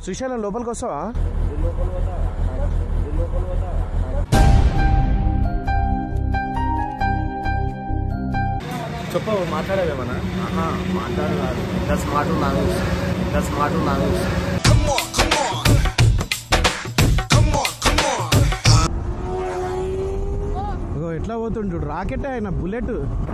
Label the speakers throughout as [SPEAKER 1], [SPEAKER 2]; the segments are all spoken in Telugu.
[SPEAKER 1] శ్రీశైలం లోపలికి వస్తావా చెప్పు మాట్లాడేవేమన్నా
[SPEAKER 2] ఆహా మాట్లాడు కాదు ఇంకా స్మార్ట్ ఉన్నాను ఇంకా స్మార్ట్ ఉన్నాను
[SPEAKER 1] ఇగో ఎట్లా పోతుండు రాకెట్ ఆయన బుల్లెట్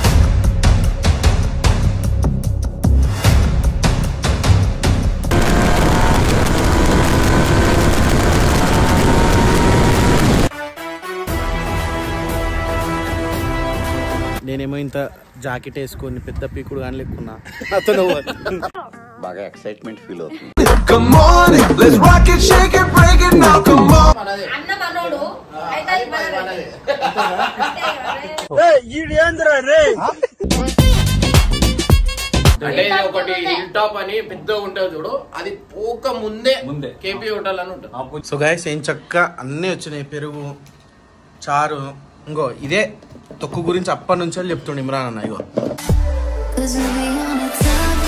[SPEAKER 1] నేనేమో ఇంత జాకెట్ వేసుకొని పెద్ద పీకుడు కానీ లేకున్నా అతను
[SPEAKER 3] బాగా ఎక్సైట్మెంట్ ఫీల్ అవుతుంది
[SPEAKER 4] Come on, let's rock it, shake it, break it now. Come on.
[SPEAKER 5] అన్న మనోడు అయితే అది మనదే.
[SPEAKER 2] అంటే ఇది ఒకటి హిల్ టాప్ అని పెద్ద ఉంటుంది చూడు అది పోక ముందే ముందే కేపీ హోటల్ అని ఉంటుంది
[SPEAKER 1] సో గైస్ ఏం చక్క అన్నీ వచ్చినాయి పెరుగు చారు ఇంకో ఇదే తొక్కు గురించి అప్పటి నుంచి చెప్తుండే ఇమ్రాన్ అన్న ego
[SPEAKER 6] Cause we'll be on a top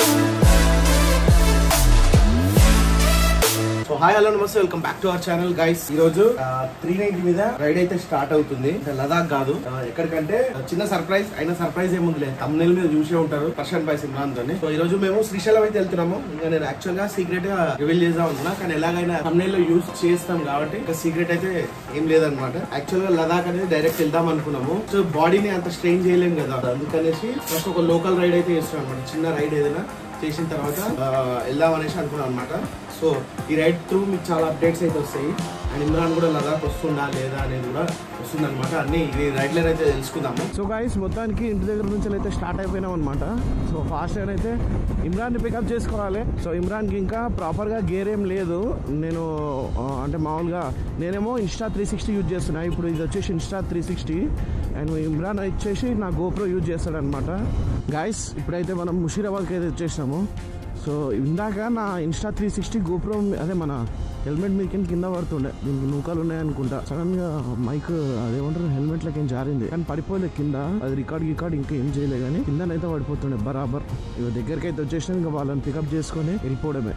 [SPEAKER 1] so hi hello namaste welcome back to our channel guys ఈ రోజు త్రీ నైన్టీ మీద రైడ్ అయితే స్టార్ట్ అవుతుంది అంటే లదాఖ్ కాదు ఆ, ఎక్కడికంటే ఆ, చిన్న సర్ప్రైజ్ అయినా సర్ప్రైజ్ ఏముంది లేదు తమ్నెల్ మీద చూసే ఉంటారు పర్షన్ పై ఇమ్రాన్ తోని సో ఈ రోజు మేము శ్రీశైలం అయితే వెళ్తున్నాము ఇంకా నేను యాక్చువల్ గా సీక్రెట్ గా రివీల్ చేద్దాం అనుకున్నా కానీ ఎలాగైనా తమ్నెల్ లో యూస్ చేస్తాం కాబట్టి ఇంకా సీక్రెట్ అయితే ఏం లేదనమాట యాక్చువల్ గా లదాఖ్ అనేది డైరెక్ట్ వెళ్దాం అనుకున్నాము సో బాడీని అంత స్ట్రెయిన్ చేయలేం కదా అందుకనేసి ఫస్ట్ ఒక లోకల్ రైడ్ అయితే చేస్తాం అనమాట చిన్న రైడ్ ఏదైనా చేసిన తర్వాత ఆ, వెళ్దాం అనేసి అనుకున్నాం అనమాట సో ఈ రైడ్ త్రూ మీకు చాలా అప్డేట్స్ అయితే వస్తాయి అండ్ ఇమ్రాన్ కూడా లదాఖ్ వస్తుందా లేదా అనేది కూడా వస్తుంది అనమాట అన్ని ఈ రైడ్ లైన్ అయితే తెలుసుకుందాము సో గాయస్ మొత్తానికి ఇంటి దగ్గర నుంచి అయితే స్టార్ట్ అయిపోయినాం అనమాట సో ఫాస్ట్ అయితే ఇమ్రాన్ని పికప్ చేసుకోవాలి సో ఇమ్రాన్కి ఇంకా ప్రాపర్గా గేర్ ఏం లేదు నేను ఆ, అంటే మామూలుగా నేనేమో ఇన్స్టా త్రీ సిక్స్టీ యూజ్ చేస్తున్నా ఇప్పుడు ఇది వచ్చేసి insta three sixty and Imran వచ్చేసి నా గోప్రో యూజ్ చేస్తాడనమాట గాయస్ ఇప్పుడైతే మనం ముషీరాబాద్కి అయితే వచ్చేసాము సో ఇందాక నా ఇన్స్టా త్రీ సిక్స్టీ గోప్రో అదే మన హెల్మెట్ మీద కింద పడుతుండే దీనికి నూకలు ఉన్నాయనుకుంటా సడన్ గా మైక్ అదేమంటారు హెల్మెట్ లకి ఏం జారింది కానీ పడిపోలే కింద అది రికార్డ్ గికార్డ్ ఇంకా ఏం చేయలే కానీ కిందనైతే పడిపోతుండే బరాబర్ ఇక దగ్గరికి అయితే వచ్చేసినా ఇంకా వాళ్ళని పికప్ చేసుకొని వెళ్ళిపోవడమే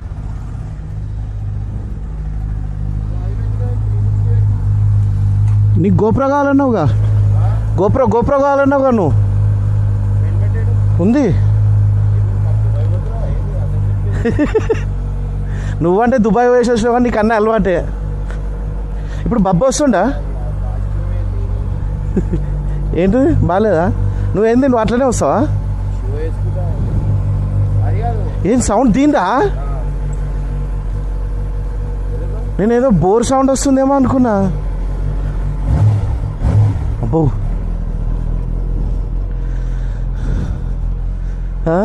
[SPEAKER 1] నీకు గోప్రో కావాలన్నావుగా గోప్రో గోప్రో కావాలన్నావుగా నువ్వు ఉంది నువ్వంటే దుబాయ్ వేసేసావు కానీ నీకు అన్నీ అలవాటే ఇప్పుడు బబ్బ వస్తుండా ఏంటి బాగాలేదా నువ్వేంది నువ్వు అట్లనే వస్తావా ఏం సౌండ్ దీందా నేనేదో బోర్ సౌండ్ వస్తుందేమో అనుకున్నా అబ్బో ఆ?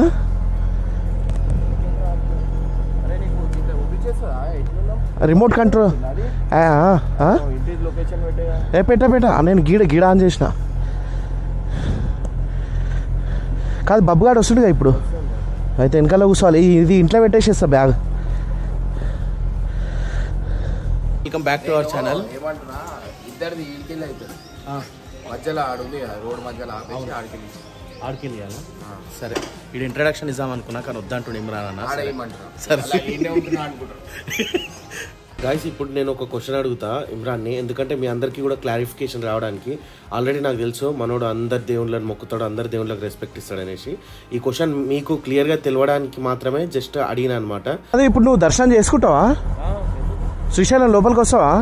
[SPEAKER 1] రిమోట్ కంట్రోల్ ఆ, ఆ, ఆ? ఏ పెట్ట పెట్ట నేను గీడ గీడ ఆన్ చేసిన కాదు బబ్బుగాడు వస్తుండగా ఇప్పుడు అయితే వెనకాల కూర్చోవాలి ఈ- ఇది ఇంట్లో పెట్టేసేస్తా bag welcome back to our channel
[SPEAKER 2] ఏమంటున్నా ఇద్దరిది ఈడికెళ్ళి అవుతుంది మధ్యలో ఆడుంది కదా రోడ్ మధ్యలో ఆపేసి ఆడికెళ్ళి
[SPEAKER 1] ఆడికెళ్ళాలా సరే ఇది ఇంట్రడక్షన్ ఇద్దాం అనుకున్నా కానీ వద్దంటుండే ఇమ్రాన్ అన్న సరే.
[SPEAKER 2] ఆడేయమంటారు
[SPEAKER 1] సరే.
[SPEAKER 2] అలా ఈయనే ఉంటున్నా అనుకుంటారు
[SPEAKER 7] గాయస్ ఇప్పుడు నేను ఒక క్వశ్చన్ అడుగుతా ఇమ్రాన్ని ఎందుకంటే మీ అందరికీ కూడా క్లారిఫికేషన్ రావడానికి ఆల్రెడీ నాకు తెలుసు మనోడు అందరి దేవుళ్ళని మొక్కుతాడు అందరి దేవుళ్ళకి రెస్పెక్ట్ ఇస్తాడు అనేసి ఈ క్వశ్చన్ మీకు క్లియర్గా తెలియడానికి మాత్రమే జస్ట్ అడిగిన అనమాట
[SPEAKER 1] అదే ఇప్పుడు నువ్వు దర్శనం చేసుకుంటావా శ్రీశైలం లోపలికి వస్తావా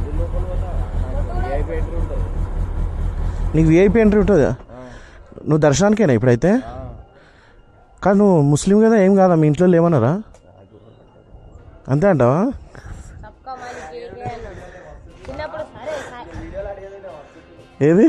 [SPEAKER 1] నీకు విఐపి ఎంట్రీ ఉంటుందా నువ్వు దర్శనానికేనా ఇప్పుడైతే కానీ నువ్వు ముస్లిం కదా ఏం కాదా మీ ఇంట్లో లేమన్నారా అంతే అంటావా
[SPEAKER 5] సబ్కా మాలిక్ ఏకే అన్నాడు. చిన్నప్పుడు సరే సరే.
[SPEAKER 1] ఏది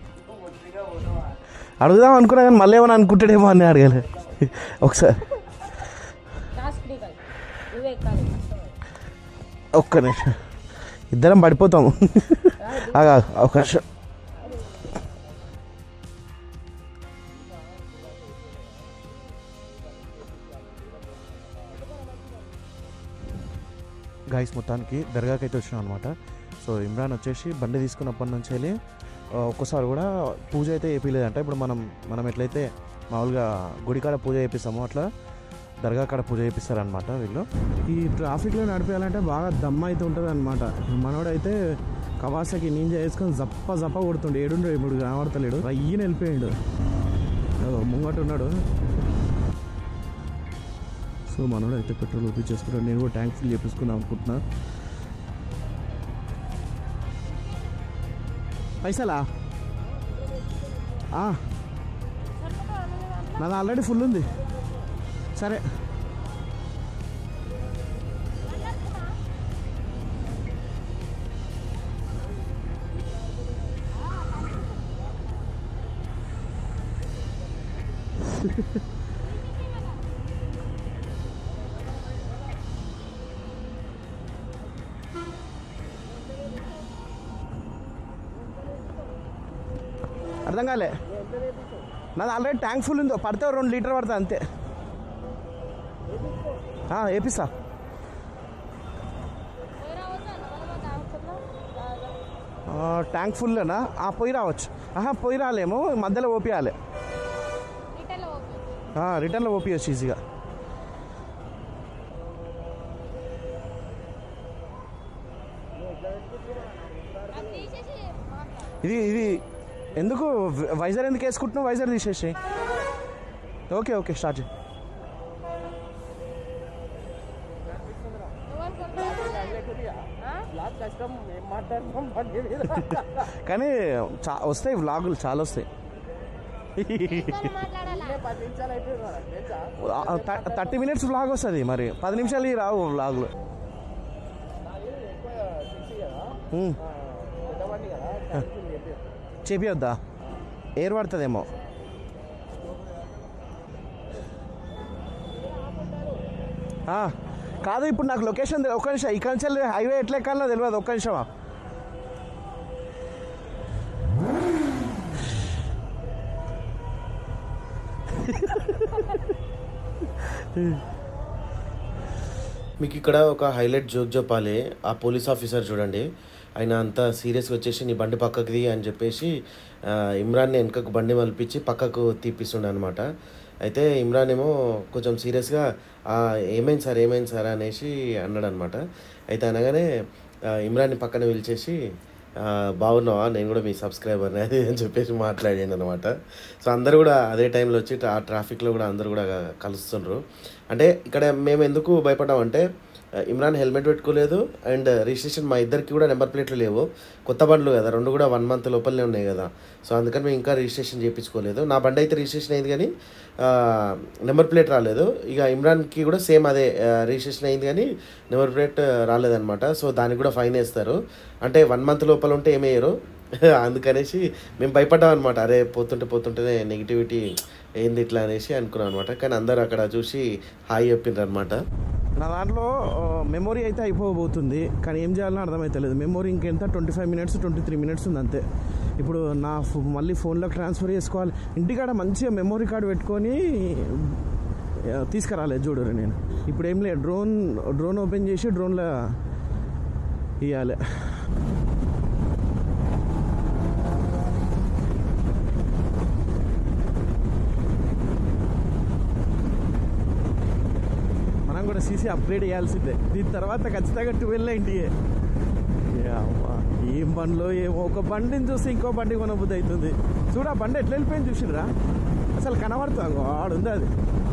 [SPEAKER 1] అడుగుదాం అనుకున్నా కానీ మళ్ళీ ఏమైనా అనుకుంటాడేమో అని అడగాలి ఒకసారి
[SPEAKER 5] టాస్క్ దిగాలి. నువ్వే ఎక్కాలి
[SPEAKER 1] ఒక్క నిమిషం ఇద్దరం పడిపోతాము ఆగా ఒక నిమిషం గాయస్ మొత్తానికి దర్గాకి అయితే వచ్చినాం అనమాట సో ఇమ్రాన్ వచ్చేసి బండి తీసుకున్నప్పటి నుంచి వెళ్ళి ఆ, ఒక్కసారి కూడా పూజ అయితే చేపించలేదంట ఇప్పుడు మనం మనం ఎట్లయితే మామూలుగా గుడికాడ పూజ చేపిస్తామో అట్లా దర్గా కాడ పూజ చేపిస్తారనమాట వీళ్ళు ఈ ట్రాఫిక్లో నడిపేయాలంటే బాగా దమ్ అయితే ఉంటుంది అనమాట మనోడైతే కవాసకి నింజా వేసుకొని జప్ప జప్ప కొడుతుండే ఏడుండు ఇప్పుడు కనబడతలేడు రయ్యని వెళ్ళిపోయాడు అదో ముంగట ఉన్నాడు సో మనోడు అయితే పెట్రోల్ ఒప్పించేసుకున్నాడు నేను కూడా ట్యాంక్ ఫిల్ చేపించుకుందాం అనుకుంటున్నా పైసలా ఆ. నాది ఆల్రెడీ ఫుల్ ఉంది సరే అర్థం కాలే నాది ఆల్రెడీ ట్యాంక్ ఫుల్ ఉందో పడితే ఓ రెండు లీటర్ పడుతుంది అంతే ఆ, వేపిస్తా ఆ, ట్యాంక్ ఫుల్నా ఆ పొయ్యి రావచ్చు ఆహా పొయ్యి రాలేము మధ్యలో ఓపియాలి ఆ, రిటర్న్లో ఓపియచ్చు ఈజీగా ఇది ఇది ఎందుకు వైజర్ ఎందుకు వేసుకుంటున్నావు వైజర్ తీసేసి ఓకే ఓకే స్టార్ట్ చేయి కానీ చా వస్తాయి వ్లాగులు చాలా వస్తాయి థర్టీ మినిట్స్ వ్లాగ్ వస్తుంది మరి పది నిమిషాలు రావు వ్లాగులు ఉమ్. చేపియొద్దా ఎయిర్ పడుతుందేమో ఆ, కాదు ఇప్పుడు నాకు లొకేషన్ తెలి- ఒక్క నిమిషం ఇక్కడ నుంచి వెళ్ళి హైవే ఎట్లా ఎక్కాలో తెలియదు ఒక్క నిమిషమా
[SPEAKER 7] మీకు ఇక్కడ ఒక హైలైట్ జోక్ చెప్పాలి ఆ పోలీస్ ఆఫీసర్ చూడండి ఆయన అంత సీరియస్గా వచ్చేసి నీ బండి పక్కకి అని చెప్పేసి ఆ, ఇమ్రాన్ని వెనకకు బండి మలిపించి పక్కకు తీపిస్తుండే అనమాట అయితే ఇమ్రాన్ ఏమో కొంచెం సీరియస్గా "ఆ, ఏమైంది సార్ ఏమైంది సార్ అనేసి అన్నాడు అనమాట అయితే అనగానే ఆ, ఇమ్రాన్ని పక్కన పిలిచేసి "ఆ, బాగున్నావా నేను కూడా మీ సబ్స్క్రైబర్ అది అని చెప్పేసి మాట్లాడాను అనమాట సో అందరు కూడా అదే టైంలో వచ్చి ఆ ట్రాఫిక్లో కూడా అందరు కూడా కలుస్తుండ్రు అంటే ఇక్కడ మేము ఎందుకు భయపడ్డామంటే ఆ, ఇమ్రాన్ హెల్మెట్ పెట్టుకోలేదు అండ్ రిజిస్ట్రేషన్ మా ఇద్దరికి కూడా నెంబర్ ప్లేట్లు లేవు కొత్త బండ్లు కదా రెండు కూడా వన్ మంత్ లోపలనే ఉన్నాయి కదా సో అందుకని మేము ఇంకా రిజిస్ట్రేషన్ చేయించుకోలేదు నా బండి అయితే రిజిస్ట్రేషన్ అయింది కానీ ఆ, నెంబర్ ప్లేట్ రాలేదు ఇక ఇమ్రాన్కి కూడా సేమ్ అదే ఆ, రిజిస్ట్రేషన్ అయింది కానీ నెంబర్ ప్లేట్ రాలేదన్నమాట సో దానికి కూడా ఫైన్ వేస్తారు అంటే వన్ మంత్ లోపల ఉంటే ఏమేయరు అందుకనేసి మేము భయపడ్డాం అనమాట అరే పోతుంటే పోతుంటేనే నెగిటివిటీ ఏంది ఇట్లా అనేసి అనుకున్నాం అనమాట కానీ అందరూ అక్కడ చూసి హాయ్ చెప్పిండ్రు అనమాట
[SPEAKER 1] నా దాంట్లో మెమొరీ అయితే అయిపోబోతుంది కానీ ఏం చేయాలని అర్థమైతలేదు మెమొరీ ఇంకెంత twenty five minutes twenty three minutes ఉంది అంతే ఇప్పుడు నా ఫో- మళ్ళీ ఫోన్లోకి ట్రాన్స్ఫర్ చేసుకోవాలి ఇంటికాడ మంచిగా మెమొరీ కార్డు పెట్టుకొని ఆ, తీసుకురాలేదు చూడరు నేను ఇప్పుడు ఏం లేదు డ్రోన్ డ్రోన్ ఓపెన్ చేసి డ్రోన్లో ఇవ్వాలి మనం కూడా సీసీ అప్గ్రేడ్ చేయాల్సిందే దీని తర్వాత ఖచ్చితంగా ట్వెల్వ్ ఇంటియే అమ్మా ఏం బండ్లో ఏమో ఒక బండిని చూసి ఇంకో బండి కొనబుద్ధి అవుతుంది చూడు ఆ బండి ఎట్లా వెళ్ళిపోయింది చూసిరా అసలు కనబడుతుంది ఆడుంది అది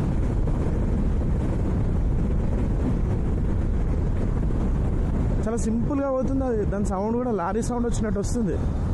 [SPEAKER 1] చాలా సింపుల్గా పోతుంది అది దాని సౌండ్ కూడా లారీ సౌండ్ వచ్చినట్టు వస్తుంది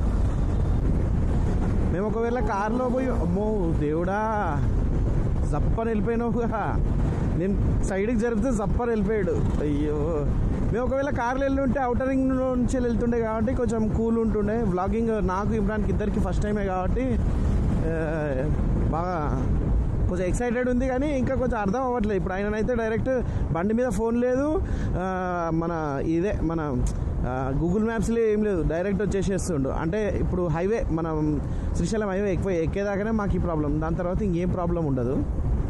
[SPEAKER 1] మేము ఒకవేళ కార్లో పోయి అమ్మో దేవుడా జప్పని వెళ్ళిపోయినావుగా నేను సైడ్కి జరిపితే జప్పని వెళ్ళిపోయాడు అయ్యో మేము ఒకవేళ కార్లో వెళ్ళి ఉంటే అవుటర్ రింగ్ నుంచి వెళ్తుండే కాబట్టి కొంచెం కూల్ ఉంటుండే వ్లాగింగ్ నాకు ఇమ్రాన్కి ఇద్దరికి ఫస్ట్ టైమే కాబట్టి ఆ, బాగా కొంచెం ఎక్సైటెడ్ ఉంది కానీ ఇంకా కొంచెం అర్థం అవ్వట్లేదు ఇప్పుడు ఆయననైతే డైరెక్ట్ బండి మీద ఫోన్ లేదు ఆ, మన ఇదే మన గూగుల్ మ్యాప్స్లో ఏం లేదు డైరెక్ట్ వచ్చేసేస్తుండు అంటే ఇప్పుడు హైవే మనం శ్రీశైలం హైవే ఎక్కువ ఎక్కేదాకానే మాకు ఈ ప్రాబ్లం దాని తర్వాత ఇంకేం ప్రాబ్లం ఉండదు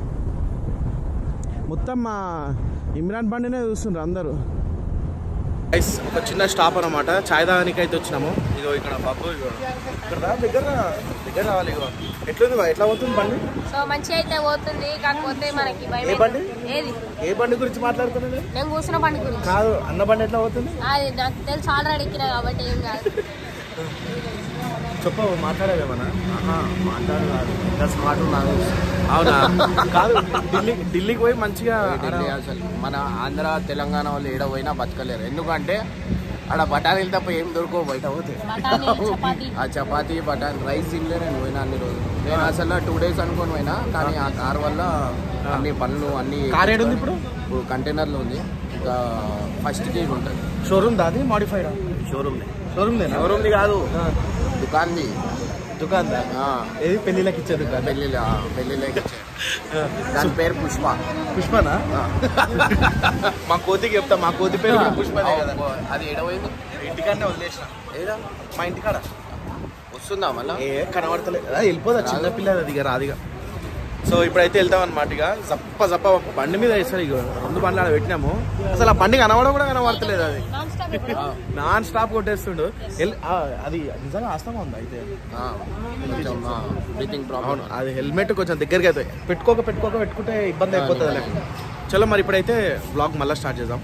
[SPEAKER 1] మొత్తం మా ఇమ్రాన్ బండినే చూస్తుండ్రు అందరూ గైస్ ఒక చిన్న స్టాప్ అనమాట చాయ్ తాగానికి అయితే వచ్చినాము ఇగో ఇక్కడ బాబు ఇగో ఇక్కడ రా, దగ్గర రా. దగ్గర రావాలి ఇగో ఎట్లుంది బా? ఎట్లా పోతుంది బండి
[SPEAKER 5] సో మంచిగా అయితే పోతుంది కాకపోతే మనకి భయం
[SPEAKER 1] ఏ బండి?
[SPEAKER 5] అవుతుంది. ఏది
[SPEAKER 1] ఏ బండి గురించి మాట్లాడుతున్నాను
[SPEAKER 5] నేను కూర్చున్న బండి గురించి
[SPEAKER 1] కాదు అన్న బండి ఎట్లా పోతుంది
[SPEAKER 5] అది నాకు తెలుసు ఆల్రెడీ ఎక్కిన కాబట్టి ఏం కాదు
[SPEAKER 1] చెప్పు మాట్లాడేవేమన్నా
[SPEAKER 2] మాట్లాడు ఇంకా స్మార్ట్ ఉన్నాను
[SPEAKER 1] అవునా కాదు ఢిల్లీ ఢిల్లీకి పోయి మంచిగా
[SPEAKER 2] ఢిల్లీ అసలు మన ఆంధ్ర తెలంగాణ వాళ్ళు ఏడ పోయినా బతకలేరు ఎందుకంటే ఆడ బఠానీలు తప్ప ఏం దొరకవు బయట పోతే
[SPEAKER 5] బఠానీ చపాతి
[SPEAKER 2] ఆ చపాతీ బఠానీ రైస్ తినలే నేను పోయినా అన్ని రోజులు నేను అసలు టూ డేస్ అనుకొని పోయినా కానీ ఆ కార్ వల్ల అన్ని పనులు అన్ని
[SPEAKER 1] కార్ ఏడుంది ఇప్పుడు?
[SPEAKER 2] ఇప్పుడు కంటైనర్లో ఉంది ఇంకా ఫస్ట్ కి ఉంటుంది
[SPEAKER 1] షోరూమ్ దాది మాడిఫైడ్
[SPEAKER 2] షోరూమ్
[SPEAKER 1] షోరూమ్
[SPEAKER 2] షోరూమ్ది కాదు దుకాన్ది
[SPEAKER 1] దుకాన్ దా
[SPEAKER 2] ఆ,
[SPEAKER 1] ఏది పెళ్లిళ్ళకి ఇచ్చే దుకాన్
[SPEAKER 2] పెళ్ళిళ్ళ పెళ్ళిళ్ళకి ఇచ్చారు దాని పేరు పుష్ప
[SPEAKER 1] పుష్పనా మా కోతికి చెప్తా మా కోతి పేరు కూడా పుష్పనే కదా
[SPEAKER 2] అది ఎడవైంది
[SPEAKER 1] ఇంటికాడనే వదిలేసిన
[SPEAKER 2] ఏదా
[SPEAKER 1] మా ఇంటికాడ
[SPEAKER 2] వస్తుందా మళ్ళా
[SPEAKER 1] ఏ కనబడతలేదు ఆ, వెళ్ళిపోదా చిన్న పిల్లది అది ఇక రాదిగా సో ఇప్పుడైతే వెళ్తాం అనమాట ఇక జప్ప జప్ప బండి మీద వేస్తారు ఇక రెండు బండ్లు ఆడ పెట్టినాము అసలు ఆ బండి కనబడ కూడా కనబడతలేదు అది
[SPEAKER 5] నాన్ స్టాప్ ఇప్పుడు
[SPEAKER 1] నాన్ స్టాప్ కొట్టేస్తుండు ఎల్- ఆ, అది నిజంగా ఆస్తమా ఉంది అయితే
[SPEAKER 2] కొంచెం బ్రీతింగ్ ప్రాబ్లం
[SPEAKER 1] అవును అది హెల్మెట్ కొంచెం దగ్గరికి అయితే పెట్టుకోక పెట్టుకోక పెట్టుకుంటే ఇబ్బంది అయిపోతుంది లేక చలో మరి ఇప్పుడైతే బ్లాగ్ మళ్ళీ స్టార్ట్ చేద్దాం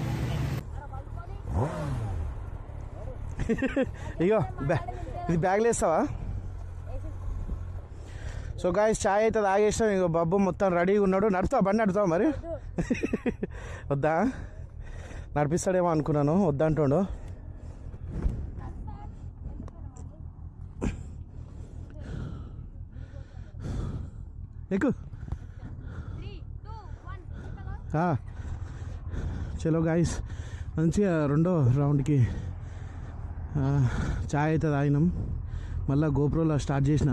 [SPEAKER 1] ఇగో బ్యా ఇది బ్యాగ్లో వేస్తావా సో గాయస్ చాయ్ అయితే తాగేసాం ఇగో బాబు మొత్తం రెడీగా ఉన్నాడు నడుతావా బండి నడుతావా మరి వద్దా నడిపిస్తాడేమో అనుకున్నాను వద్దంటుండు ఎక్కు ఆ. చలో గాయస్ మంచిగా రెండో రౌండ్కి ఆ, చాయ్ అయితే తాగినాం మళ్ళీ గోప్రోలో స్టార్ట్ చేసిన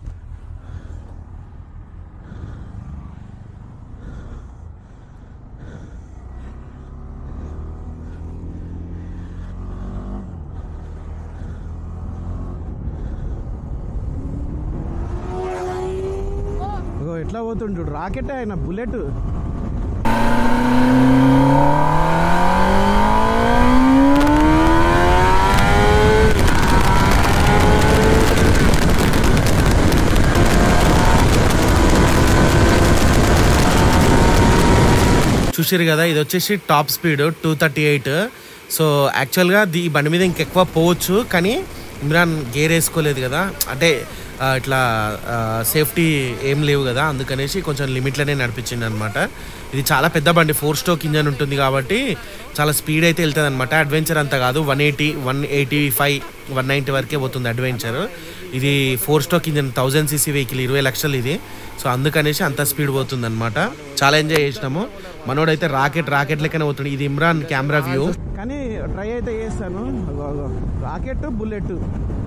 [SPEAKER 1] ఇగో ఎట్లా పోతుండు చూడు రాకెట్ ఆయన బుల్లెట్ చూసారు కదా ఇది వచ్చేసి top speed two thirty eight so యాక్చువల్గా దీ ఈ బండి మీద ఇంకెక్కువ పోవచ్చు కానీ ఇమ్రాన్ గేర్ వేసుకోలేదు కదా అంటే ఆ, ఇట్లా సేఫ్టీ ఏం లేవు కదా అందుకనేసి కొంచెం లిమిట్లోనే నడిపించింది అనమాట ఇది చాలా పెద్ద బండి ఫోర్ స్టోక్ ఇంజన్ ఉంటుంది కాబట్టి చాలా స్పీడ్ అయితే వెళ్తుంది అనమాట అడ్వెంచర్ అంత కాదు one eighty one eighty five one ninety వరకే పోతుంది అడ్వెంచర్ ఇది four stroke engine thousand CC vehicle ఇరవై లక్షలు ఇది సో అందుకనేసి అంత స్పీడ్ పోతుంది అనమాట చాలా ఎంజాయ్ చేసినాము మనోడైతే రాకెట్ రాకెట్ లెక్కనే పోతుంది ఇది ఇమ్రాన్ కెమెరా వ్యూ కానీ ట్రై అయితే చేస్తాను రాకెట్ బుల్లెట్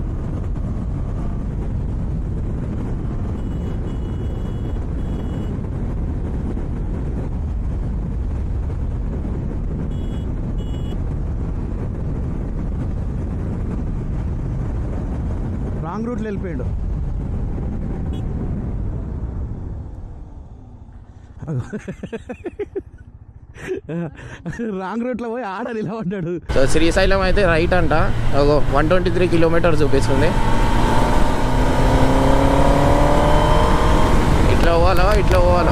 [SPEAKER 1] రాంగ్ రూట్లో వెళ్ళిపోయాడు రాంగ్ రూట్లో పోయి ఆడ నిలబడ్డాడు
[SPEAKER 2] సో శ్రీశైలం అయితే రైట్ అంట వన్ ట్వంటీ త్రీ కిలోమీటర్ చూపిస్తుంది ఇట్లా పోవాలా ఇట్లా పోవాలా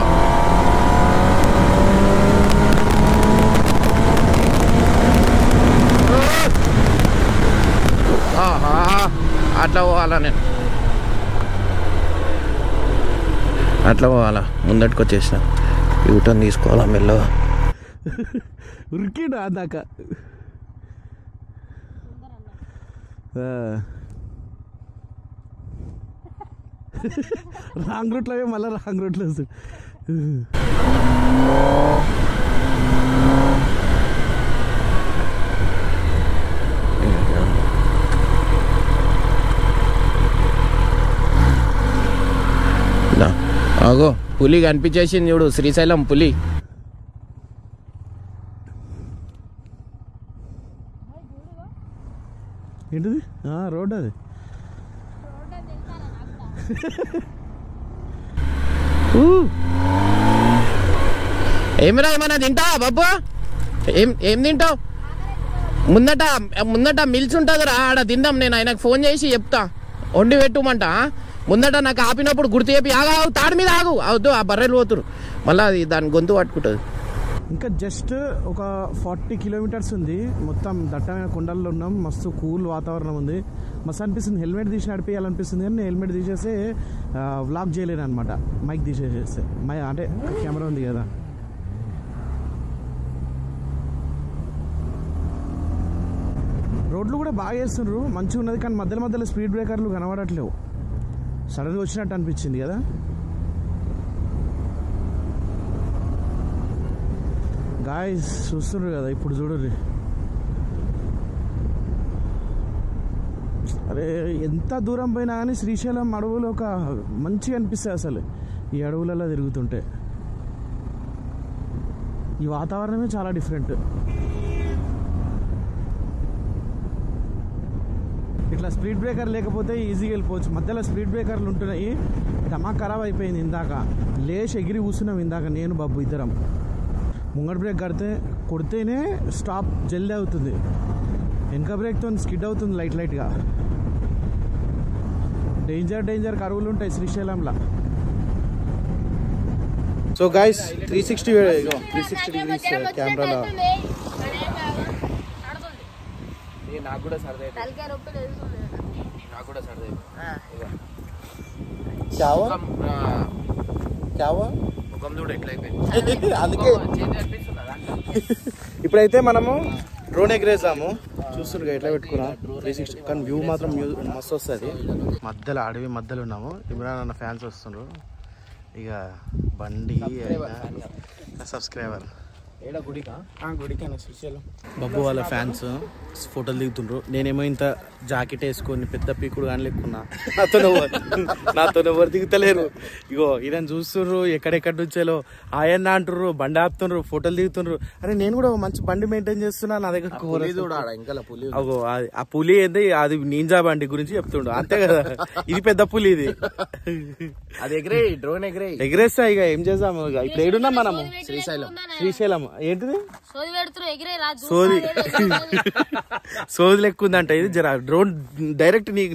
[SPEAKER 2] ఆహా, అట్లా పోవాలా నేను అట్లా పోవాలా ముందటికి వచ్చేసిన యూటర్న్ తీసుకోవాలా మెల్లగా
[SPEAKER 1] ఉరికిడు అందాక రాంగ్ రూట్లో పోయి మళ్ళీ రాంగ్ రూట్లో వస్తుంది
[SPEAKER 2] దా. ఆగో పులి కనిపించేసింది చూడు శ్రీశైలం పులి
[SPEAKER 1] ఏంటిది రోడ్ అది
[SPEAKER 2] ఏమిరా ఏమన్నా తింటావా బాబు ఏం ఏం తింటావు ముందట ముందట మిల్స్ ఉంటుందిరా ఆడ తిందాం నేను ఆయనకు ఫోన్ చేసి చెప్తా వండి పెట్టుమంట ముందట నాకు ఆపినప్పుడు గుర్తు చెప్పి ఆగా ఆగు, తాడు మీద ఆగు అవద్దు ఆ బర్రెలు పోతురు మళ్ళీ అది దాని గొంతు పట్టుకుంటుంది
[SPEAKER 1] ఇంకా జస్ట్ ఒక ఫార్టీ కిలోమీటర్స్ ఉంది మొత్తం దట్టమైన కొండల్లో ఉన్నాం మస్తు కూల్ వాతావరణం ఉంది మస్తు అనిపిస్తుంది హెల్మెట్ తీసి నడిపించాలనిపిస్తుంది కానీ నేను హెల్మెట్ తీసేసి వ్లాగ్ చేయలేను అనమాట మైక్ తీసేసేస్తే మై అంటే కెమెరా ఉంది కదా రోడ్లు కూడా బాగా చేస్తున్నారు మంచిగా ఉన్నది కానీ మధ్యలో మధ్యలో స్పీడ్ బ్రేకర్లు కనబడట్లేవు సడన్గా వచ్చినట్టు అనిపించింది కదా గాయస్ చూస్తున్నారు కదా ఇప్పుడు చూడరు అరే ఎంత దూరం పోయినా కానీ శ్రీశైలం అడవులు ఒక మంచిగా అనిపిస్తాయి అసలు ఈ అడవులలో తిరుగుతుంటే ఈ వాతావరణమే చాలా డిఫరెంట్ ఇట్లా స్పీడ్ బ్రేకర్ లేకపోతే ఈజీగా వెళ్ళిపోవచ్చు మధ్యలో స్పీడ్ బ్రేకర్లు ఉంటున్నాయి డమాక్ ఖరాబ్ అయిపోయింది ఇందాక లేచి ఎగిరి కూర్చున్నాం ఇందాక నేను బాబు ఇద్దరం ముంగడు బ్రేక్ కడితే కొడితేనే స్టాప్ జల్దీ అవుతుంది వెనక బ్రేక్తో స్కిడ్ అవుతుంది లైట్ లైట్గా డేంజర్ డేంజర్ కరువులు ఉంటాయి శ్రీశైలంలో so guys three sixty three sixty degrees కెమెరాలో
[SPEAKER 2] నాకు కూడా సరదా
[SPEAKER 5] తలకాయ నొప్పి తెలుస్తుంది
[SPEAKER 2] నాకు కూడా సరదా
[SPEAKER 1] క్యావా క్యావా
[SPEAKER 2] ముఖం చూడు ఎట్లయిపోయింది
[SPEAKER 1] అందుకే
[SPEAKER 2] చేంజ్ అనిపిస్తుందా దాంట్లో?
[SPEAKER 1] ఇప్పుడైతే మనము డ్రోన్ ఎగరేసాము చూస్తుండ్రు ఎట్లా పెట్టుకున్నా త్రీ సిక్స్టీ కానీ వ్యూ మాత్రం వ్యూ- మస్తు వస్తుంది మధ్యలో అడవి మధ్యలో ఉన్నాము ఇమ్రాన్ అన్న ఫ్యాన్స్ వస్తుండ్రు ఇక బండి సబ్స్క్రైబర్
[SPEAKER 2] ఏడ గుడికా
[SPEAKER 1] గుడికి శ్రీశైలం బబ్బు వాళ్ళ ఫ్యాన్స్ ఫోటోలు దిగుతుండ్రు నేనేమో ఇంత జాకెట్ వేసుకొని పెద్ద పీకుడు కానీ లేకున్నా నాతో ఎవరు నాతో ఎవరు దిగుతలేరు ఇగో ఈయన చూస్తుండ్రు ఎక్కడెక్కడ నుంచేలో ఆయన అంటుర్రు బండి ఆపుతుండ్రు ఫోటోలు దిగుతుండ్రు అరే నేను కూడా ఒక మంచి బండి మెయింటైన్ చేస్తున్నా నా దగ్గర
[SPEAKER 2] పులి చూడు ఆడ ఇంకా పులి ఉంది.
[SPEAKER 1] అగో అది- ఆ పులి ఏంది అది నింజా బండి గురించి చెప్తుండు అంతే కదా ఇది పెద్ద పులి ఇది
[SPEAKER 2] అది ఎగిరే డ్రోన్ ఎగిరే
[SPEAKER 1] ఎగరేస్తా ఇక ఏం చేద్దాము ఇక ఇప్పుడు ఏడున్నాం మనము
[SPEAKER 2] శ్రీశైలం
[SPEAKER 1] శ్రీశైలం ఏంటిది
[SPEAKER 5] సోది పెడుతురు ఎగిరే రాజు
[SPEAKER 1] సోది సోది లెక్క ఉందంట ఇది జర డ్రోన్ డైరెక్ట్ నీ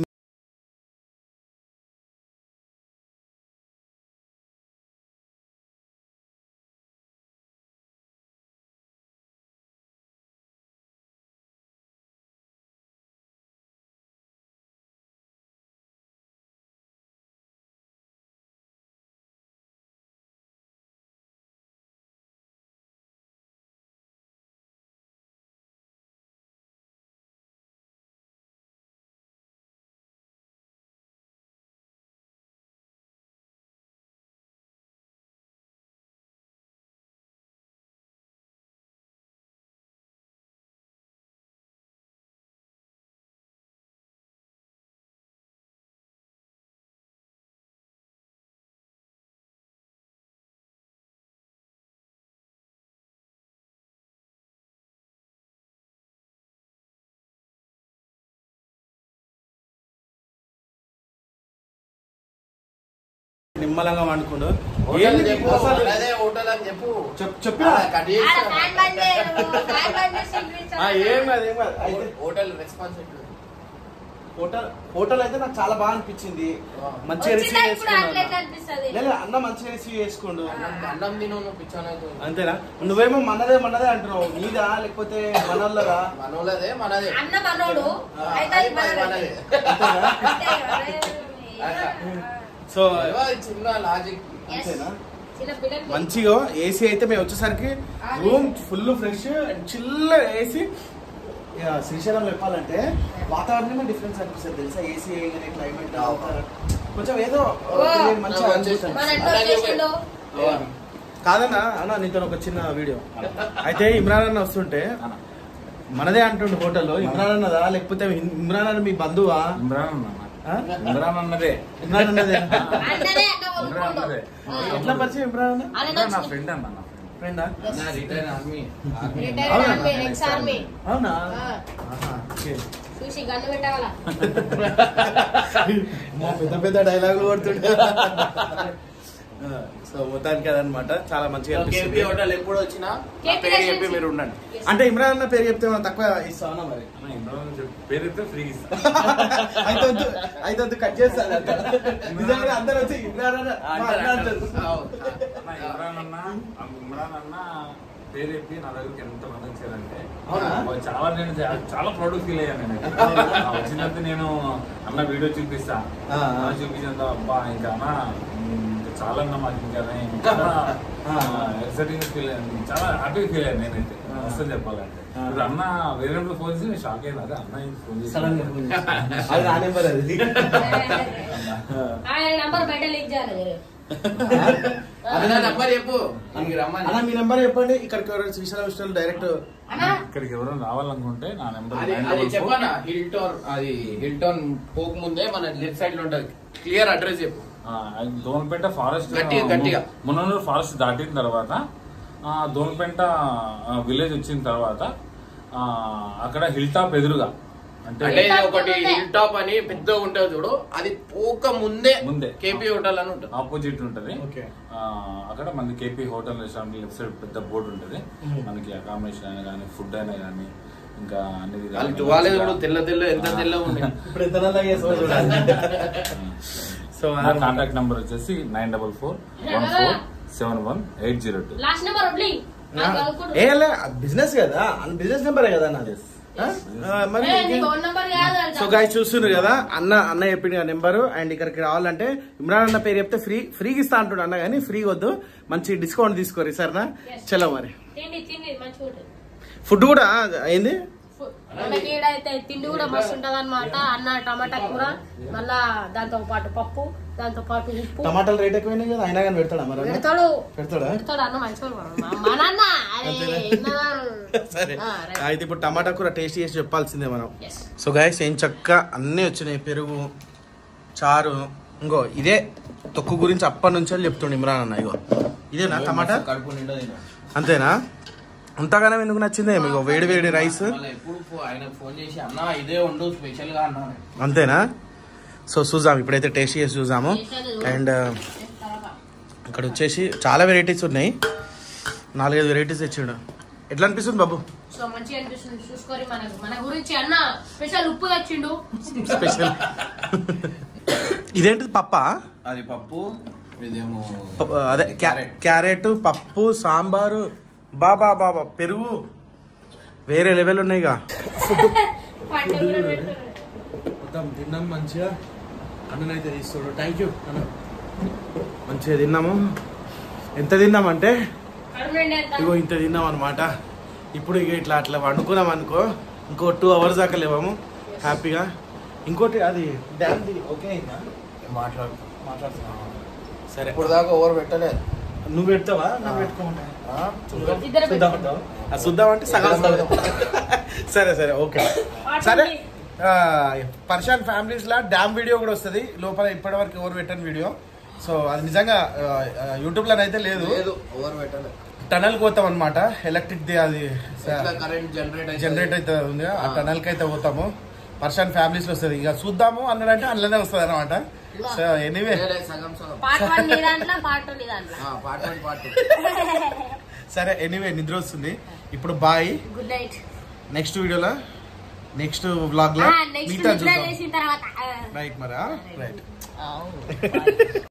[SPEAKER 1] నిమ్మలంగా వండుకుండు ఏంది నీకు అసలు?
[SPEAKER 2] అదే హోటల్ అని చెప్పు
[SPEAKER 1] చెప్- చెప్పినా
[SPEAKER 2] కట్
[SPEAKER 5] ఆడ
[SPEAKER 2] చేస్తా.
[SPEAKER 5] ఫ్యాన్ బంద్ చేయరు, ఫ్యాన్ బంద్ చేసి ఇంగ్లీష్
[SPEAKER 1] ఆ, ఏం కాదు ఏం కాదు అయితే
[SPEAKER 2] హోటల్ రెస్పాన్సిబిలిటీ
[SPEAKER 1] హోటల్ హోటల్ అయితే నాకు చాలా బాగా అనిపించింది మంచిగా రిసీవ్
[SPEAKER 5] వచ్చినా ఇప్పుడు
[SPEAKER 1] చేసుకున్నాడు
[SPEAKER 5] అట్లయితే అనిపిస్తది
[SPEAKER 1] లేదు అన్న మంచిగా రిసీవ్ చేసుకోండు
[SPEAKER 2] అన్నం తిను నువ్వు పిచ్చాను
[SPEAKER 1] అంతేనా నువ్వేమో మనదే మనదే అంటున్నావు నీదా లేకపోతే మనోళ్ళదా
[SPEAKER 2] మనోళ్ళదే మనదే
[SPEAKER 5] అన్న మనోడు
[SPEAKER 2] ఆ,
[SPEAKER 5] అయితే అది
[SPEAKER 2] అది
[SPEAKER 5] మనదే.
[SPEAKER 2] మనదే.
[SPEAKER 5] అంతే, అరే,
[SPEAKER 1] సో
[SPEAKER 2] అది చిన్న లాజిక్
[SPEAKER 5] yes.
[SPEAKER 1] అంతేనా
[SPEAKER 5] చిన్న పిల్లలు
[SPEAKER 1] మంచిగా ఏసీ అయితే మేము వచ్చేసరికి రూమ్ ఫుల్ ఫ్రెష్ అండ్ చిల్ల ఏసీ ఇక శ్రీశైలం చెప్పాలంటే వాతావరణమే డిఫరెన్స్ అనిపిస్తుంది తెలుసా ఏసీ వేయగానే క్లైమేట్ కొంచెం ఏదో తెలియని మంచిగా
[SPEAKER 2] ఆ,
[SPEAKER 1] అనిపిస్తుంది.
[SPEAKER 5] మన ఎంత వచ్చేసిందో
[SPEAKER 1] కాదన్నా అన్న నీతో ఒక చిన్న వీడియో అయితే ఇమ్రాన్ అన్న వస్తుంటే మనదే అంటుండు హోటల్లో ఇమ్రాన్ అన్నదా లేకపోతే ఇమ్రాన్ అన్న మీ బంధువా
[SPEAKER 8] ఇమ్రాన్ అన్న
[SPEAKER 1] ఆ?
[SPEAKER 8] ఇమ్రాన్ అన్నదే
[SPEAKER 1] ఇమ్రాన్ అన్నదే
[SPEAKER 5] అందరే అన్న
[SPEAKER 8] ఇమ్రాన్
[SPEAKER 5] కొనుక్కోండు.
[SPEAKER 8] అన్నదే
[SPEAKER 1] ఎట్లా పరిచయం ఇమ్రాన్ అన్న
[SPEAKER 5] అన్న
[SPEAKER 8] ఇమ్రాన్ నా
[SPEAKER 5] వచ్చి-
[SPEAKER 8] ఫ్రెండ్ అన్న నా ఫ్రెండ్
[SPEAKER 1] ఫ్రెండా
[SPEAKER 2] రిటైర్ ఆర్మీ
[SPEAKER 5] రిటైర్డ్
[SPEAKER 1] అవునా?
[SPEAKER 5] Army, ex army.
[SPEAKER 1] అవునా
[SPEAKER 5] ఆ,
[SPEAKER 1] ఆహా, ఓకే.
[SPEAKER 5] చూసి గన్ను పెట్టావాలా
[SPEAKER 1] మా పెద్ద పెద్ద డైలాగులు కొడుతుండే సో మొత్తానికి అదనమాట చాలా మంచిగా
[SPEAKER 2] కేపీ
[SPEAKER 1] అనిపిస్తుంది
[SPEAKER 2] హోటల్ ఎప్పుడు వచ్చినా నా
[SPEAKER 5] కేపీ
[SPEAKER 2] పేరు చెప్పి
[SPEAKER 5] రెసిడెన్సీ.
[SPEAKER 2] మీరు ఉండండి
[SPEAKER 1] అంటే ఇమ్రాన్ అన్న పేరు చెప్తే మనం తక్కువ ఇస్తామన్నా మరి
[SPEAKER 8] అన్న, ఇమ్రాన్ చెప్పు. పేరైతే ఫ్రీ ఇస్తా
[SPEAKER 1] అయితే వద్దు అయితే వద్దు కట్ చేస్తాను అంత. నిజంగా అందరూ వచ్చి ఇమ్రాన్ అన్న మా అన్న అంటారు.
[SPEAKER 8] అన్న, ఇమ్రాన్ అన్న ఆ ఇమ్రాన్ అన్న పేరు చెప్పి నా దగ్గరికి ఎంత మంది వచ్చారంటే
[SPEAKER 1] అవునా?
[SPEAKER 8] చాలా నేను చా- చాలా ప్రౌడ్ ఫీల్ అయ్యాను నేను ఆ, వచ్చినంత నేను అన్న వీడియో చూపిస్తా
[SPEAKER 1] ఆ, ఆ.
[SPEAKER 8] అన్న చూపించేంత అబ్బా ఇంకా అన్న ఉమ్, ఇంకా చాలా అన్న మాకు ఇంకా ఇంకా
[SPEAKER 1] ఆ.
[SPEAKER 8] ఎక్సైటింగ్ ఫీల్ అయ్యాను చాలా హ్యాపీ ఫీల్ అయ్యాను నేనైతే అసలు చెప్పాలంటే
[SPEAKER 1] ఆ.
[SPEAKER 8] ఇప్పుడు అన్న వేరే ఫోన్ చేసి నేను షాక్ అయ్యాను అదే అన్న ఏంటి ఫోన్ చేసి
[SPEAKER 1] సడన్ గా ఫోన్ చేసి. అది నా నెంబర్ అది
[SPEAKER 5] ఆయన నంబర్ బయట లీక్ చేయాలి మీరు.
[SPEAKER 2] అది నా నంబర్ చెప్పు నీకు రమ్మని
[SPEAKER 1] అన్న మీ నెంబర్ చెప్పండి ఇక్కడికి ఎవరైనా శ్రీశైలం విషయాలు డైరెక్ట్
[SPEAKER 5] అన్నా
[SPEAKER 8] ఇక్కడికి ఎవరైనా రావాలనుకుంటే నా నెంబర్
[SPEAKER 2] అది అది చెప్పనా హిల్టోన్ అది హిల్టోన్ పోక ముందే మన లెఫ్ట్ సైడ్ లో ఉంటది క్లియర్ అడ్రస్ చెప్పు
[SPEAKER 8] దోన్పేట ఫారెస్ట్
[SPEAKER 2] గట్టిగా, గట్టిగా.
[SPEAKER 8] ముననూరు ఫారెస్ట్ దాటిన తర్వాత ఆ, దోన్పేట విలేజ్ వచ్చిన తర్వాత ఆ, అక్కడ హిల్ టాప్ ఎదురుగా అంటే
[SPEAKER 2] అంటే ఇది ఒకటి హిల్ టాప్ అని పెద్ద ఉంటది చూడు అది పోక ముందే
[SPEAKER 8] ముందే.
[SPEAKER 2] కేపీ హోటల్ అని ఉంటుంది
[SPEAKER 8] ఆపోజిట్ ఉంటది
[SPEAKER 1] ఓకే
[SPEAKER 8] ఆ, అక్కడ మనకి KP hotel restaurant left side పెద్ద బోర్డు ఉంటది మనకి అకామిడేషన్ అయినా కానీ ఫుడ్ అయినా కానీ ఇంకా అన్ని
[SPEAKER 2] వాళ్ళు
[SPEAKER 8] విధాలుగా
[SPEAKER 2] టువాలే చూడు తెల్ల తెల్ల ఎంత తెల్ల ఉంది
[SPEAKER 1] ఇప్పుడు ఎంత నల్లగా చేస్తావు చూడాలి సో
[SPEAKER 8] నా కాంటాక్ట్ నెంబర్ వచ్చేసి nine double four one four seven one eight zero two
[SPEAKER 5] last number వడ్లీ
[SPEAKER 1] ఏ బిజినెస్ కదా బిజినెస్ నెంబరే కదా నాది ఆ? ఆ, మరి ఇంకేం?
[SPEAKER 5] ఫోన్ నెంబర్ కాదు అది
[SPEAKER 1] సో గాయస్ చూస్తున్నారు కదా అన్న అన్న చెప్పింది నెంబరు అండ్ ఇక్కడికి రావాలంటే ఇమ్రాన్ అన్న పేరు చెప్తే ఫ్రీ ఫ్రీగా ఇస్తా అంటుడు అన్న కానీ ఫ్రీ వద్దు మంచి డిస్కౌంట్ తీసుకోరు సరేనా చలో మరి
[SPEAKER 5] తిండి తిండి మంచిగా ఉంటుంది
[SPEAKER 1] ఫుడ్ కూడా అయింది
[SPEAKER 5] మనకి ఈడైతే తిండి కూడా మస్తు ఉంటది అనమాట అన్న టమాటా కూర మళ్ళా దాంతో పాటు పప్పు దాంతో పాటు ఉప్పు
[SPEAKER 1] టమాటాలు రేట్ ఎక్కువైనాయి కదా అయినా కానీ పెడతాడా మరి అన్న?
[SPEAKER 5] పెడతాడు
[SPEAKER 1] పెడతాడా
[SPEAKER 5] పెడతాడు అన్న మంచిగా మా నాన్న అరే ఎన్నదారు.
[SPEAKER 1] సరే
[SPEAKER 5] ఆ, రైట్.
[SPEAKER 1] అయితే ఇప్పుడు టమాటా కూర టేస్ట్ చేసి చెప్పాల్సిందే మనం
[SPEAKER 5] Yes.
[SPEAKER 1] సో గాయస్ ఏం చక్క అన్నీ వచ్చినాయి పెరుగు చారు ఇంకో ఇదే తొక్కు గురించి అప్పటి నుంచి చెప్తుండే ఇమ్రాన్ అన్న ఇగో ఇదేనా టమాటా
[SPEAKER 2] కడుపు నిండా తిను.
[SPEAKER 1] అంతేనా అంతగానం ఎందుకు నచ్చిందే మీకు వేడి వేడి రైస్
[SPEAKER 2] మళ్ళా ఎప్పుడు ఫో- ఆయనకు ఫోన్ చేసి అన్న ఇదే వండు స్పెషల్ గా అన్నాను
[SPEAKER 1] అంతేనా సో చూద్దాం ఇప్పుడైతే టేస్ట్ చేసి చూద్దాము అండ్ ఇక్కడ వచ్చేసి చాలా వెరైటీస్ ఉన్నాయి నాలుగైదు వెరైటీస్ తెచ్చిండు ఎట్లా అనిపిస్తుంది బాబు
[SPEAKER 5] సో మంచిగా అనిపిస్తుంది చూసుకొని మనకు మన గురించి అన్న స్పెషల్ ఉప్పు తెచ్చిండు
[SPEAKER 1] స్పెషల్ ఇదేంటిది పప్ప
[SPEAKER 2] అది పప్పు ఇదేమో
[SPEAKER 1] అదే క్యా- క్యారెట్ పప్పు సాంబారు బాబా బాబా పెరుగు వేరే లెవెల్ ఉన్నాయిగా
[SPEAKER 5] పంట కూడా పెడతారు.
[SPEAKER 1] మొత్తం తిన్నాం మంచిగా అన్ననైతే తీస్తాడు థ్యాంక్ యూ అన్న మంచిగా తిన్నాము ఎంత తిన్నామంటే
[SPEAKER 5] కడుపు నిండా ఎంత?
[SPEAKER 1] ఇగో ఇంత తిన్నాం అనమాట ఇప్పుడు ఇక ఇట్లా అట్లా వండుకున్నాం అనుకో ఇంకో టూ అవర్స్ దాకా లేవాము హ్యాపీగా ఇంకోటి అది డ్యామ్ది ఓకే అయిందా
[SPEAKER 2] మాట్లాడు
[SPEAKER 1] మాట్లాడుతున్నా సరే
[SPEAKER 2] ఇప్పుడు దాకా ఓవర్ పెట్టలేదు
[SPEAKER 1] నువ్వు పెడతావా నువ్వు పెట్టుకోమంటా
[SPEAKER 5] ఇద్దరు
[SPEAKER 1] చూద్దాం అంటావా? ఆ చూద్దాం అంటే సగం సగం సరే సరే ఓకే సరే ఆ, పర్షాన్ ఫ్యామిలీస్ లా డ్యామ్ వీడియో కూడా వస్తుంది లోపల ఇప్పటి వరకు ఎవరు పెట్టని వీడియో సో అది నిజంగా యూట్యూబ్ లో అయితే లేదు
[SPEAKER 2] లేదు ఓవర్ పెట్టలేదు
[SPEAKER 1] టనల్ పోతాం అనమాట ఎలక్ట్రిక్ ది అది
[SPEAKER 2] ఎట్లా కరెంట్ జనరేట్
[SPEAKER 1] జనరేట్ అయితే ఉంది ఆ టనల్ కి అయితే పోతాము పర్షాన్ ఫ్యామిలీస్ లో వస్తుంది ఇక చూద్దాము అన్నాడంటే అందులోనే వస్తుంది అనమాట సో ఎనీవే
[SPEAKER 2] సగం సగం
[SPEAKER 5] పార్ట్ వన్ నీ దాంట్లో పార్ట్ టూ నీ దాంట్లో
[SPEAKER 2] పార్ట్ వన్ పార్ట్
[SPEAKER 1] సరే ఎనీవే నిద్ర వస్తుంది ఇప్పుడు బాయ్
[SPEAKER 5] గుడ్ నైట్
[SPEAKER 1] నెక్స్ట్ వీడియోలో నెక్స్ట్ వ్లాగ్ లో
[SPEAKER 5] నెక్స్ట్
[SPEAKER 1] మిగతా
[SPEAKER 5] నిద్ర
[SPEAKER 1] చూద్దాం
[SPEAKER 5] లేచిన తర్వాత
[SPEAKER 1] రైట్ మరి రైట్